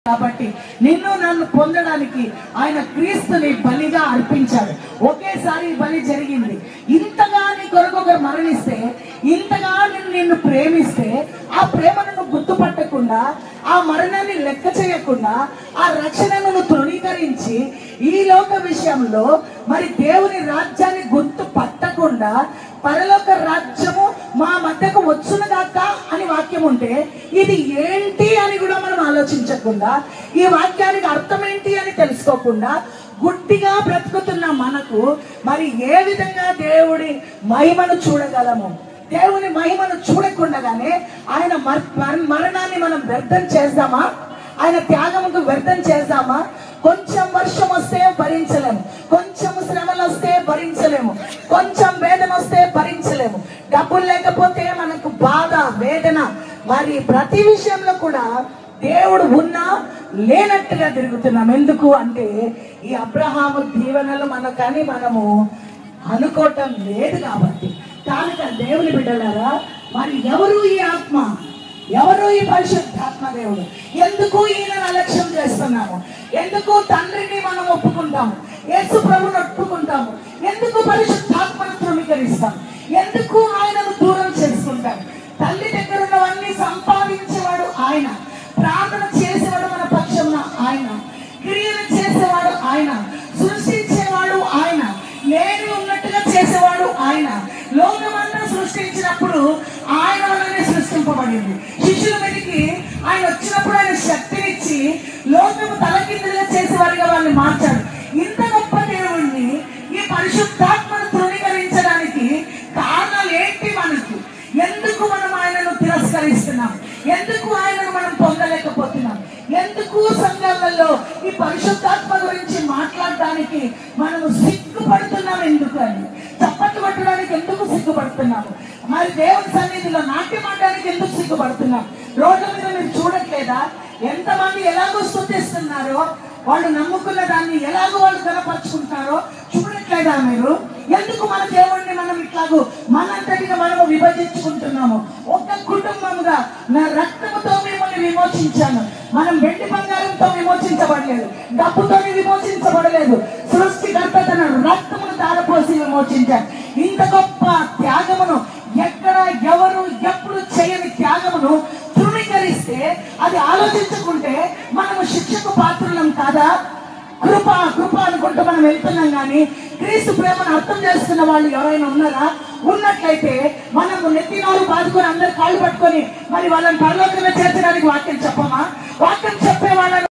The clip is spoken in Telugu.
కాబట్టి నిన్ను నన్ను పొందడానికి ఆయన క్రీస్తుని బలిగా అర్పించాడు ఒకేసారి ఈ బలి జరిగింది ఇంతగా నీ కొరకు ఒకరు మరణిస్తే ఇంతగా నిన్ను నిన్ను ప్రేమిస్తే ఆ ప్రేమను నువ్వు గుర్తుపట్టకుండా ఆ మరణాన్ని లెక్క చేయకుండా ఆ రక్షణను నువ్వు తృణీకరించి ఈ లోక విషయంలో మరి దేవుని రాజ్యాన్ని గుర్తు పట్టకుండా పరలోక రాజ్యము మా మధ్యకు వచ్చునుగాక అని వాక్యం ఉంటే ఇది ఏంటి అని కూడా మనం ఆలోచించకుండా ఈ వాక్యానికి అర్థం ఏంటి అని తెలుసుకోకుండా గుడ్డిగా బ్రతుకుతున్న మనకు మరి ఏ విధంగా దేవుడి మహిమను చూడగలము దేవుని మహిమను చూడకుండగానే ఆయన మర్- మర- మరణాన్ని మనం వ్యర్థం చేద్దామా ఆయన త్యాగముకు వ్యర్థం చేద్దామా కొంచెం వర్షం వస్తే భరించలేము కొంచెం శ్రమలు వస్తే భరించలేము కొంచెం వేదన వస్తే భరించలేము డబ్బులు లేకపోతే మనకు బాధ వేదన మరి ప్రతి విషయంలో కూడా దేవుడు ఉన్నా లేనట్టుగా తిరుగుతున్నాం ఎందుకు అంటే ఈ అబ్రహాము దీవెనలు మనకని మనము అనుకోవటం లేదు కాబట్టి కనుక దేవుని బిడ్డలారా మరి ఎవరు ఈ ఆత్మ ఎవరు ఈ పరిశుద్ధాత్మ దేవుడు ఎందుకు ఈయన అలక్ష్యం చేస్తున్నాము ఎందుకు తండ్రిని మనం ఒప్పుకుంటాము యేసు ప్రభుని ఒప్పుకుంటాము ఎందుకు పరిశుద్ధాత్మను ధృవీకరిస్తాం ఎందుకు ఆయనను దూరం చేసుకుంటాం తల్లి దగ్గర ఉన్నవన్నీ సంపాదించేవాడు ఆయన ప్రార్థన చేసేవాడు మన పక్షంన ఆయన క్రియలు చేసేవాడు ఆయన సృష్టించేవాడు ఆయన లేని ఉన్నట్టుగా చేసేవాడు ఆయన లోకమంతా సృష్టించినప్పుడు ఆయన వల్లనే సృష్టింపబడింది శిష్యుల మీదకి ఆయన వచ్చినప్పుడు ఆయన శక్తినిచ్చి లోకము తలకిందులుగా చేసేవారిగా వాళ్ళని మార్చాడు ఇంత గొప్ప దేవుణ్ణి ఈ పరిశుద్ధాత్మను తృణీకరించడానికి కారణాలు ఏంటి మనకు ఎందుకు మనం ఆయనను తిరస్కరిస్తున్నాం ఎందుకు ఆయనను మనం పొందలేకపోతున్నాం ఎందుకు సంఘాలలో ఈ పరిశుద్ధాత్మ గురించి మాట్లాడడానికి మనము సిగ్గుపడుతున్నాం ఎందుకు అని చప్పట్లు కొట్టడానికి ఎందుకు సిగ్గుపడుతున్నాము మరి దేవుని సన్నిధిలో నాట్యం ఆడడానికి ఎందుకు సిగ్గుపడుతున్నాం రోడ్ల మీద మీరు చూడట్లేదా ఎంతమంది ఎలాగో స్థుతిస్తున్నారో వాళ్ళు నమ్ముకున్న దాన్ని ఎలాగో వాళ్ళు కనపరుచుకుంటారో చూడట్లేదా మీరు ఎందుకు మన దేవుణ్ణి మనం ఇట్లాగూ మనంతటిగా మనము విభజించుకుంటున్నాము ఒక కుటుంబముగా నా రక్తముతో మిమ్మల్ని విమోచించాను మనం వెండి బంగారంతో విమోచించబడలేదు డబ్బుతో విమోచించబడలేదు సృష్టికర్త తన రక్తమును తారపోసి విమోచించాడు ఇంత గొప్ప త్యాగమును ఎక్కడ ఎవరు ఎప్పుడు చేయని త్యాగమును తృణీకరిస్తే అది ఆలోచించుకుంటే మనము శిక్షకు పాత్రులం కాదా కృప కృప అనుకుంటూ మనం వెళ్తున్నాం కానీ క్రీస్తు ప్రేమను అర్థం చేసుకున్న వాళ్ళు ఎవరైనా ఉన్నారా ఉన్నట్లయితే మనము నెత్తినారు బాదుకొని అందరు కాళ్ళు పట్టుకొని మరి వాళ్ళని పరలోకంలో చేర్చడానికి వాక్యం చెప్పమా వాక్యం చెప్పే వాళ్ళ